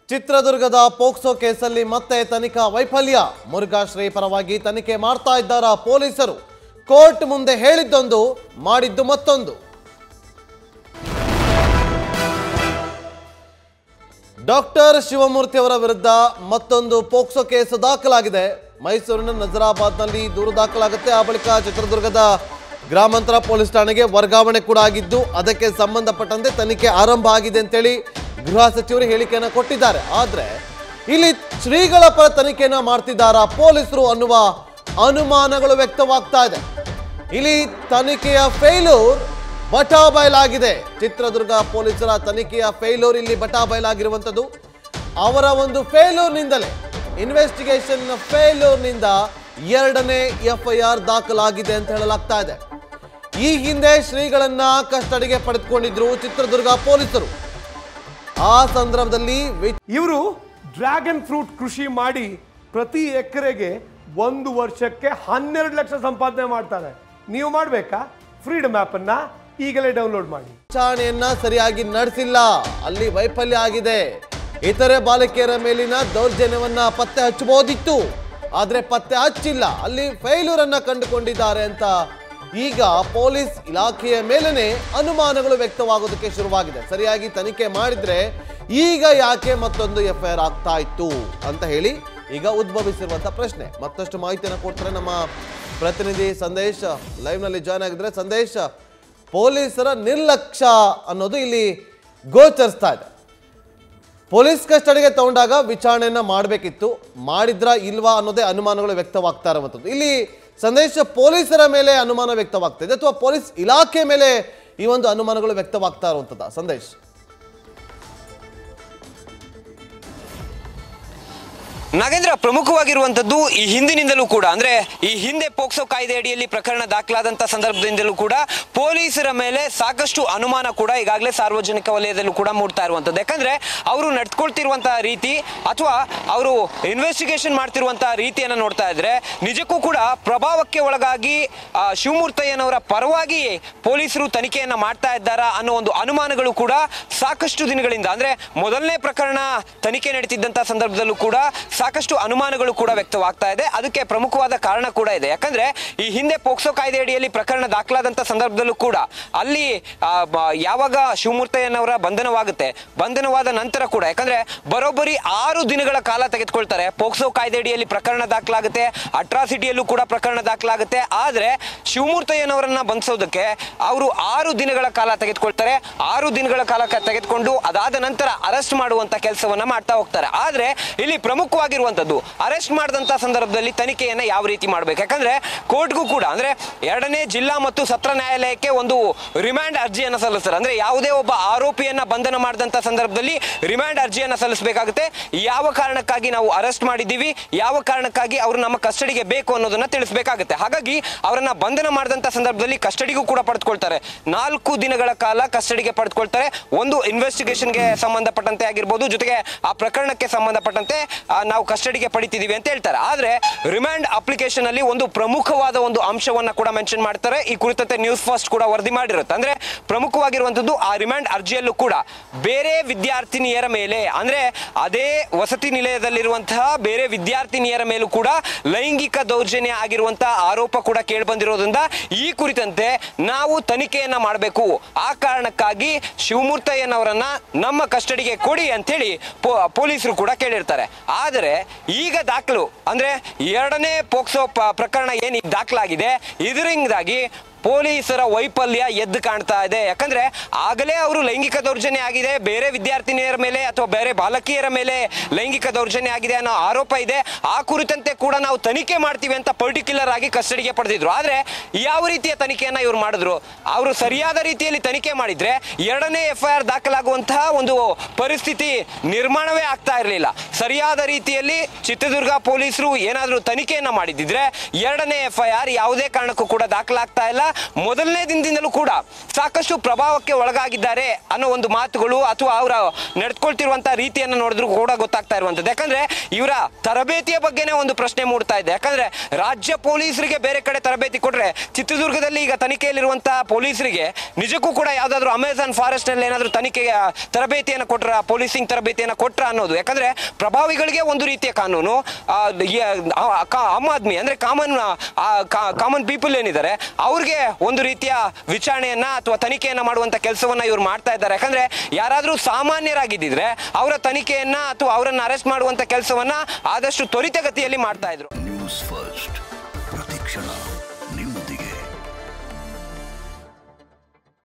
ಚಿತ್ರದುರ್ಗದ ಪೋಕ್ಸೋ ಕೇಸಲ್ಲಿ ಮತ್ತೆ ತನಿಖಾ ವೈಫಲ್ಯ ಮುರುಘಾಶ್ರೀ ಪರವಾಗಿ ತನಿಖೆ ಮಾಡ್ತಾ ಇದ್ದಾರಾ ಪೊಲೀಸರು ಕೋರ್ಟ್ ಮುಂದೆ ಹೇಳಿದ್ದೊಂದು ಮಾಡಿದ್ದು ಮತ್ತೊಂದು ಡಾಕ್ಟರ್ ಶಿವಮೂರ್ತಿ ಅವರ ವಿರುದ್ಧ ಮತ್ತೊಂದು ಪೋಕ್ಸೋ ಕೇಸ್ ದಾಖಲಾಗಿದೆ ಮೈಸೂರಿನ ನಜರಾಬಾದ್ನಲ್ಲಿ ದೂರು ದಾಖಲಾಗುತ್ತೆ ಆ ಬಳಿಕ ಚಿತ್ರದುರ್ಗದ ಗ್ರಾಮಾಂತರ ಪೊಲೀಸ್ ಠಾಣೆಗೆ ವರ್ಗಾವಣೆ ಕೂಡ ಆಗಿದ್ದು ಅದಕ್ಕೆ ಸಂಬಂಧಪಟ್ಟಂತೆ ತನಿಖೆ ಆರಂಭ ಆಗಿದೆ ಅಂತೇಳಿ ಗೃಹ ಸಚಿವರು ಹೇಳಿಕೆಯನ್ನು ಕೊಟ್ಟಿದ್ದಾರೆ ಆದ್ರೆ ಇಲ್ಲಿ ಶ್ರೀಗಳ ಪರ ತನಿಖೆಯನ್ನ ಮಾಡ್ತಿದ್ದಾರಾ ಪೊಲೀಸರು ಅನ್ನುವ ಅನುಮಾನಗಳು ವ್ಯಕ್ತವಾಗ್ತಾ ಇದೆ ಇಲ್ಲಿ ತನಿಖೆಯ ಫೇಲ್ಯೂರ್ ಬಟಾ ಬಯಲಾಗಿದೆ ಚಿತ್ರದುರ್ಗ ಪೊಲೀಸರ ತನಿಖೆಯ ಫೇಲ್ಯೂರ್ ಇಲ್ಲಿ ಬಟಾ ಬಯಲಾಗಿರುವಂಥದ್ದು ಅವರ ಒಂದು ಫೇಲ್ಯೂರ್ನಿಂದಲೇ ಇನ್ವೆಸ್ಟಿಗೇಷನ್ ಫೇಲ್ಯೂರ್ನಿಂದ ಎರಡನೇ ಎಫ್ಐಆರ್ ದಾಖಲಾಗಿದೆ ಅಂತ ಹೇಳಲಾಗ್ತಾ ಇದೆ ಈ ಹಿಂದೆ ಶ್ರೀಗಳನ್ನ ಕಸ್ಟಡಿಗೆ ಪಡೆದುಕೊಂಡಿದ್ರು ಚಿತ್ರದುರ್ಗ ಪೊಲೀಸರು ಆ ಸಂದರ್ಭದಲ್ಲಿ ವಿ- ಇವರು ಡ್ರ್ಯಾಗನ್ ಫ್ರೂಟ್ ಕೃಷಿ ಮಾಡಿ ಪ್ರತಿ ಎಕರೆಗೆ ಒಂದು ವರ್ಷಕ್ಕೆ ಹನ್ನೆರಡು ಲಕ್ಷ ಸಂಪಾದನೆ ಮಾಡ್ತಾರೆ ನೀವು ಮಾಡಬೇಕಾ ಫ್ರೀಡಮ್ ಆ್ಯಪನ್ನು ಈಗಲೇ ಡೌನ್ಲೋಡ್ ಮಾಡಿ ವಿಚಾರಣೆಯನ್ನ ಸರಿಯಾಗಿ ನಡೆಸಿಲ್ಲ ಅಲ್ಲಿ ವೈಫಲ್ಯ ಆಗಿದೆ ಇತರೆ ಬಾಲಕಿಯರ ಮೇಲಿನ ದೌರ್ಜನ್ಯವನ್ನ ಪತ್ತೆ ಹಚ್ಚಬಹುದಿತ್ತು ಆದ್ರೆ ಪತ್ತೆ ಹಚ್ಚಿಲ್ಲ ಅಲ್ಲಿ ಫೇಲ್ಯೂರ್ ಅನ್ನ ಕಂಡುಕೊಂಡಿದ್ದಾರೆ ಅಂತ ಈಗ ಪೊಲೀಸ್ ಇಲಾಖೆಯ ಮೇಲೇನೆ ಅನುಮಾನಗಳು ವ್ಯಕ್ತವಾಗೋದಕ್ಕೆ ಶುರುವಾಗಿದೆ ಸರಿಯಾಗಿ ತನಿಖೆ ಮಾಡಿದ್ರೆ ಈಗ ಯಾಕೆ ಮತ್ತೊಂದು ಎಫ್ಐಆರ್ ಆಗ್ತಾ ಇತ್ತು ಅಂತ ಹೇಳಿ ಈಗ ಉದ್ಭವಿಸಿರುವಂತ ಪ್ರಶ್ನೆ ಮತ್ತಷ್ಟು ಮಾಹಿತಿಯನ್ನು ಕೊಡ್ತಾರೆ ನಮ್ಮ ಪ್ರತಿನಿಧಿ ಸಂದೇಶ್ ಲೈವ್ ನಲ್ಲಿ ಜಾಯ್ನ್ ಆಗಿದ್ರೆ ಸಂದೇಶ್ ಪೊಲೀಸರ ನಿರ್ಲಕ್ಷ್ಯ ಅನ್ನೋದು ಇಲ್ಲಿ ಗೋಚರಿಸ್ತಾ ಇದೆ ಪೊಲೀಸ್ ಕಸ್ಟಡಿಗೆ ತಗೊಂಡಾಗ ವಿಚಾರಣೆಯನ್ನ ಮಾಡಬೇಕಿತ್ತು ಮಾಡಿದ್ರ ಇಲ್ವಾ ಅನ್ನೋದೇ ಅನುಮಾನಗಳು ವ್ಯಕ್ತವಾಗ್ತಾ ಇರುವಂಥದ್ದು ಇಲ್ಲಿ ಸಂದೇಶ ಪೊಲೀಸರ ಮೇಲೆ ಅನುಮಾನ ವ್ಯಕ್ತವಾಗ್ತಾ ಇದೆ ಅಥವಾ ಪೊಲೀಸ್ ಇಲಾಖೆ ಮೇಲೆ ಈ ಒಂದು ಅನುಮಾನಗಳು ವ್ಯಕ್ತವಾಗ್ತಾ ಇರುವಂಥದ್ದು ಸಂದೇಶ್ ನಾಗೇಂದ್ರ ಪ್ರಮುಖವಾಗಿರುವಂತದ್ದು ಈ ಹಿಂದಿನಿಂದಲೂ ಕೂಡ ಅಂದ್ರೆ ಈ ಹಿಂದೆ ಪೋಕ್ಸೋ ಕಾಯ್ದೆ ಅಡಿಯಲ್ಲಿ ಪ್ರಕರಣ ದಾಖಲಾದಂತ ಸಂದರ್ಭದಿಂದಲೂ ಕೂಡ ಪೊಲೀಸರ ಮೇಲೆ ಸಾಕಷ್ಟು ಅನುಮಾನ ಕೂಡ ಈಗಾಗಲೇ ಸಾರ್ವಜನಿಕ ವಲಯದಲ್ಲೂ ಕೂಡ ಮೂಡ್ತಾ ಇರುವಂತದ್ದು ಯಾಕಂದ್ರೆ ಅವರು ನಡ್ಕೊಳ್ತಿರುವಂತಹ ರೀತಿ ಅಥವಾ ಅವರು ಇನ್ವೆಸ್ಟಿಗೇಷನ್ ಮಾಡ್ತಿರುವಂತಹ ರೀತಿಯನ್ನ ನೋಡ್ತಾ ಇದ್ರೆ ನಿಜಕ್ಕೂ ಕೂಡ ಪ್ರಭಾವಕ್ಕೆ ಒಳಗಾಗಿ ಆ, ಶಿವಮೂರ್ತಯ್ಯನವರ ಪರವಾಗಿ ಪೊಲೀಸರು ತನಿಖೆಯನ್ನ ಮಾಡ್ತಾ ಇದ್ದಾರಾ ಅನ್ನೋ ಒಂದು ಅನುಮಾನಗಳು ಕೂಡ ಸಾಕಷ್ಟು ದಿನಗಳಿಂದ ಅಂದ್ರೆ ಮೊದಲನೇ ಪ್ರಕರಣ ತನಿಖೆ ನಡೀತಿದ್ದಂತ ಸಂದರ್ಭದಲ್ಲೂ ಕೂಡ ಸಾಕಷ್ಟು ಅನುಮಾನಗಳು ಕೂಡ ವ್ಯಕ್ತವಾಗ್ತಾ ಇದೆ ಅದಕ್ಕೆ ಪ್ರಮುಖವಾದ ಕಾರಣ ಕೂಡ ಇದೆ ಯಾಕಂದ್ರೆ ಈ ಹಿಂದೆ ಪೋಕ್ಸೋ ಕಾಯ್ದೆ ಅಡಿಯಲ್ಲಿ ಪ್ರಕರಣ ದಾಖಲಾದಂತ ಸಂದರ್ಭದಲ್ಲೂ ಕೂಡ ಅಲ್ಲಿ ಆ, ಬ- ಯಾವಾಗ ಶಿವಮೂರ್ತಯ್ಯನವರ ಬಂಧನವಾಗುತ್ತೆ ಬಂಧನವಾದ ನಂತರ ಕೂಡ ಯಾಕಂದ್ರೆ ಬರೋಬ್ಬರಿ ಆರು ದಿನಗಳ ಕಾಲ ತೆಗೆದುಕೊಳ್ತಾರೆ ಪೋಕ್ಸೋ ಕಾಯ್ದೆ ಅಡಿಯಲ್ಲಿ ಪ್ರಕರಣ ದಾಖಲಾಗುತ್ತೆ ಅಟ್ರಾಸಿಟಿಯಲ್ಲೂ ಕೂಡ ಪ್ರಕರಣ ದಾಖಲಾಗುತ್ತೆ ಆದ್ರೆ ಶಿವಮೂರ್ತಯ್ಯನವರನ್ನ ಬಂಧಿಸೋದಕ್ಕೆ ಅವರು ಆರು ದಿನಗಳ ಕಾಲ ತೆಗೆದುಕೊಳ್ತಾರೆ ಆರು ದಿನಗಳ ಕಾಲ ಕ- ತೆಗೆದುಕೊಂಡು ಅದಾದ ನಂತರ ಅರೆಸ್ಟ್ ಮಾಡುವಂತ ಕೆಲಸವನ್ನ ಮಾಡ್ತಾ ಹೋಗ್ತಾರೆ ಆದ್ರೆ ಇಲ್ಲಿ ಪ್ರಮುಖವಾಗಿರುವಂತದ್ದು ಅರೆಸ್ಟ್ ಮಾಡಿದಂತ ಸಂದರ್ಭದಲ್ಲಿ ತನಿಖೆಯನ್ನ ಯಾವ ರೀತಿ ಮಾಡ್ಬೇಕು ಯಾಕಂದ್ರೆ ಕೋರ್ಟ್ಗೂ ಕೂಡ ಅಂದ್ರೆ ಎರಡನೇ ಜಿಲ್ಲಾ ಮತ್ತು ಸತ್ರ ನ್ಯಾಯಾಲಯಕ್ಕೆ ಒಂದು ರಿಮ್ಯಾಂಡ್ ಅರ್ಜಿಯನ್ನ ಸಲ್ಲಿಸ್ತಾರೆ ಅಂದ್ರೆ ಯಾವುದೇ ಒಬ್ಬ ಆರೋಪಿಯನ್ನ ಬಂಧನ ಮಾಡಿದಂತ ಸಂದರ್ಭದಲ್ಲಿ ರಿಮ್ಯಾಂಡ್ ಅರ್ಜಿಯನ್ನ ಸಲ್ಲಿಸಬೇಕಾಗುತ್ತೆ ಯಾವ ಕಾರಣಕ್ಕಾಗಿ ನಾವು ಅರೆಸ್ಟ್ ಮಾಡಿದ್ದೀವಿ ಯಾವ ಕಾರಣಕ್ಕಾಗಿ ಅವರು ನಮ್ಮ ಕಸ್ಟಡಿಗೆ ಬೇಕು ಅನ್ನೋದನ್ನ ತಿಳಿಸಬೇಕಾಗುತ್ತೆ ಹಾಗಾಗಿ ಅವರನ್ನ ಬಂಧನ ಮಾಡಿದಂತ ಸಂದರ್ಭದಲ್ಲಿ ಕಸ್ಟಡಿಗೂ ಕೂಡ ಪಡೆದುಕೊಳ್ತಾರೆ ನಾಲ್ಕು ದಿನಗಳ ಕಾಲ ಕಸ್ಟಡಿಗೆ ಪಡೆದುಕೊಳ್ತಾರೆ ಒಂದು ಇನ್ವೆಸ್ಟಿಗೇಷನ್ಗೆ ಸಂಬಂಧಪಟ್ಟಂತೆ ಆಗಿರ್ಬೋದು ಜೊತೆಗೆ ಆ ಪ್ರಕರಣಕ್ಕೆ ಸಂಬಂಧಪಟ್ಟಂತೆ ಆ, ನಾವು ಕಸ್ಟಡಿಗೆ ಪಡಿತಿದೀವಿ ಅಂತ ಹೇಳ್ತಾರೆ ಆದ್ರೆ ರಿಮ್ಯಾಂಡ್ ಅಪ್ಲಿಕೇಶನ್ ಅಲ್ಲಿ ಒಂದು ಪ್ರಮುಖವಾದ ಒಂದು ಅಂಶವನ್ನ ಕೂಡ ಮೆನ್ಷನ್ ಮಾಡ್ತಾರೆ ಈ ಕುರಿತಂತೆ ನ್ಯೂಸ್ ಫಸ್ಟ್ ಕೂಡ ವರದಿ ಮಾಡಿರುತ್ತೆ ಅಂದ್ರೆ ಪ್ರಮುಖವಾಗಿರುವಂತದ್ದು ಆ ರಿಮ್ಯಾಂಡ್ ಅರ್ಜಿಯಲ್ಲೂ ಕೂಡ ಬೇರೆ ವಿದ್ಯಾರ್ಥಿನಿಯರ ಮೇಲೆ ಅಂದ್ರೆ ಅದೇ ವಸತಿ ನಿಲಯದಲ್ಲಿರುವಂತಹ ಬೇರೆ ವಿದ್ಯಾರ್ಥಿನಿಯರ ಮೇಲೂ ಕೂಡ ಲೈಂಗಿಕ ದೌರ್ಜನ್ಯ ಆಗಿರುವಂತಹ ಆರೋಪ ಕೂಡ ಕೇಳಿ ಬಂದಿರೋದ್ರಿಂದ ಈ ಕುರಿತಂತೆ ನಾವು ತನಿಖೆಯನ್ನ ಮಾಡಬೇಕು ಆ ಕಾರಣಕ್ಕಾಗಿ ಶಿವಮೂರ್ತಯ್ಯನವರನ್ನ ನಮ್ಮ ಕಸ್ಟಡಿಗೆ ಕೊಡಿ ಅಂತೇಳಿ ಪೊ- ಪೊಲೀಸರು ಕೂಡ ಕೇಳಿರ್ತಾರೆ ಆದರೆ ಈಗ ದಾಖಲು ಅಂದ್ರೆ ಎರಡನೇ ಪೋಕ್ಸೋ ಪ- ಪ್ರಕರಣ ಏನು ಈಗ ದಾಖಲಾಗಿದೆ ಇದರಿಂದಾಗಿ ಪೊಲೀಸರ ವೈಫಲ್ಯ ಎದ್ದು ಕಾಣ್ತಾ ಇದೆ ಯಾಕಂದ್ರೆ ಆಗಲೇ ಅವರು ಲೈಂಗಿಕ ದೌರ್ಜನ್ಯ ಆಗಿದೆ ಬೇರೆ ವಿದ್ಯಾರ್ಥಿನಿಯರ ಮೇಲೆ ಅಥವಾ ಬೇರೆ ಬಾಲಕಿಯರ ಮೇಲೆ ಲೈಂಗಿಕ ದೌರ್ಜನ್ಯ ಆಗಿದೆ ಅನ್ನೋ ಆರೋಪ ಇದೆ ಆ ಕುರಿತಂತೆ ಕೂಡ ನಾವು ತನಿಖೆ ಮಾಡ್ತೀವಿ ಅಂತ ಪರ್ಟಿಕ್ಯುಲರ್ ಆಗಿ ಕಸ್ಟಡಿಗೆ ಪಡೆದಿದ್ರು ಆದ್ರೆ ಯಾವ ರೀತಿಯ ತನಿಖೆಯನ್ನ ಇವ್ರು ಮಾಡಿದ್ರು ಅವರು ಸರಿಯಾದ ರೀತಿಯಲ್ಲಿ ತನಿಖೆ ಮಾಡಿದ್ರೆ ಎರಡನೇ ಎಫ್ ಐ ಆರ್ ದಾಖಲಾಗುವಂತಹ ಒಂದು ಪರಿಸ್ಥಿತಿ ನಿರ್ಮಾಣವೇ ಆಗ್ತಾ ಇರಲಿಲ್ಲ ಸರಿಯಾದ ರೀತಿಯಲ್ಲಿ ಚಿತ್ರದುರ್ಗ ಪೊಲೀಸರು ಏನಾದರೂ ತನಿಖೆಯನ್ನ ಮಾಡಿದಿದ್ರೆ ಎರಡನೇ ಎಫ್ ಐ ಆರ್ ಯಾವುದೇ ಕಾರಣಕ್ಕೂ ಕೂಡ ದಾಖಲಾಗ್ತಾ ಇಲ್ಲ ಮೊದಲನೇ ದಿನದಿಂದಲೂ ಕೂಡ ಸಾಕಷ್ಟು ಪ್ರಭಾವಕ್ಕೆ ಒಳಗಾಗಿದ್ದಾರೆ ಅನ್ನೋ ಒಂದು ಮಾತುಗಳು ಅಥವಾ ಅವರ ನಡೆದುಕೊಳ್ತಿರುವಂತಹ ರೀತಿಯನ್ನು ನೋಡಿದ್ರು ಕೂಡ ಗೊತ್ತಾಗ್ತಾ ಇರುವಂತದ್ದು ಯಾಕಂದ್ರೆ ಇವರ ತರಬೇತಿಯ ಬಗ್ಗೆನೇ ಒಂದು ಪ್ರಶ್ನೆ ಮೂಡ್ತಾ ಇದೆ ಯಾಕಂದ್ರೆ ರಾಜ್ಯ ಪೊಲೀಸರಿಗೆ ಬೇರೆ ಕಡೆ ತರಬೇತಿ ಕೊಟ್ರೆ ಚಿತ್ರದುರ್ಗದಲ್ಲಿ ಈಗ ತನಿಖೆಯಲ್ಲಿರುವಂತಹ ಪೊಲೀಸರಿಗೆ ನಿಜಕ್ಕೂ ಕೂಡ ಯಾವ್ದಾದ್ರು ಅಮೆಝಾನ್ ಫಾರೆಸ್ಟ್ ನಲ್ಲಿ ಏನಾದ್ರು ತನಿಖೆಯ ತರಬೇತಿಯನ್ನು ಕೊಟ್ರ ಪೊಲೀಸಿಂಗ್ ತರಬೇತಿಯನ್ನು ಕೊಟ್ರ ಅನ್ನೋದು ಯಾಕಂದ್ರೆ ಪ್ರಭಾವಿಗಳಿಗೆ ಒಂದು ರೀತಿಯ ಕಾನೂನು ಆ, ಯ- ಆ- ಕಾ- ಆಮ್ ಆದ್ಮಿ ಅಂದ್ರೆ ಕಾಮನ್ ಕಾಮನ್ ಪೀಪಲ್ ಏನಿದ್ದಾರೆ ಅವ್ರಿಗೆ ಒಂದು ರೀತಿಯ ವಿಚಾರಣೆಯನ್ನ ಅಥವಾ ತನಿಖೆಯನ್ನ ಮಾಡುವಂತ ಕೆಲಸವನ್ನ ಇವ್ರು ಮಾಡ್ತಾ ಇದ್ದಾರೆ ಯಾಕಂದ್ರೆ ಯಾರಾದ್ರೂ ಸಾಮಾನ್ಯರಾಗಿದ್ದಿದ್ರೆ ಅವರ ತನಿಖೆಯನ್ನ ಅಥವಾ ಅವರನ್ನ ಅರೆಸ್ಟ್ ಮಾಡುವಂತ ಕೆಲಸವನ್ನ ಆದಷ್ಟು ತ್ವರಿತಗತಿಯಲ್ಲಿ ಮಾಡ್ತಾ ಇದ್ರು ನ್ಯೂಸ್ ಫಸ್ಟ್ ಪ್ರತಿಕ್ಷಣ ನಿಮ್ಮ